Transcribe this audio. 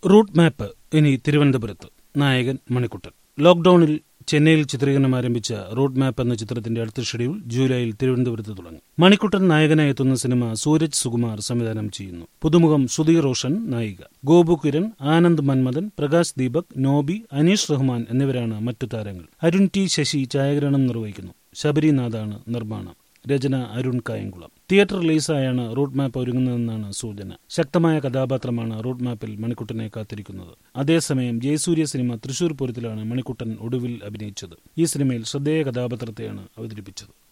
route map ഇനി തിരുവനന്തപുരത്ത് നായകൻ മണിക്കുട്ടൻ ലോക്ഡൌണിൽ ചെന്നൈയിൽ ചിത്രീകരണം ആരംഭിച്ച റൂട്ട് മാപ്പ് എന്ന ചിത്രത്തിന്റെ അടുത്ത ഷെഡ്യൂൾ ജൂലൈയിൽ തിരുവനന്തപുരത്ത് തുടങ്ങി മണിക്കുട്ടൻ നായകനായി എത്തുന്ന സിനിമ സൂരജ് സുകുമാർ സംവിധാനം ചെയ്യുന്നു പുതുമുഖം സുധീർ റോഷൻ നായിക ഗോപു കിരൺ ആനന്ദ് മന്മഥൻ പ്രകാശ് ദീപക് നോബി അനീഷ് റഹ്മാൻ എന്നിവരാണ് മറ്റു താരങ്ങൾ അരുൺ ടി ശശി ഛായാഗ്രഹണം നിർവഹിക്കുന്നു ശബരിനാഥാണ് നിർമ്മാണം രചന അരുൺ കായംകുളം തിയേറ്റർ റിലീസായാണ് റൂട്ട് മാപ്പ് ഒരുങ്ങുന്നതെന്നാണ് സൂചന ശക്തമായ കഥാപാത്രമാണ് റൂട്ട് മാപ്പിൽ മണിക്കുട്ടനെ കാത്തിരിക്കുന്നത് അതേസമയം ജയസൂര്യ സിനിമ തൃശൂർ പൂരത്തിലാണ് മണിക്കുട്ടൻ ഒടുവിൽ അഭിനയിച്ചത് ഈ സിനിമയിൽ ശ്രദ്ധേയ കഥാപാത്രത്തെയാണ് അവതരിപ്പിച്ചത്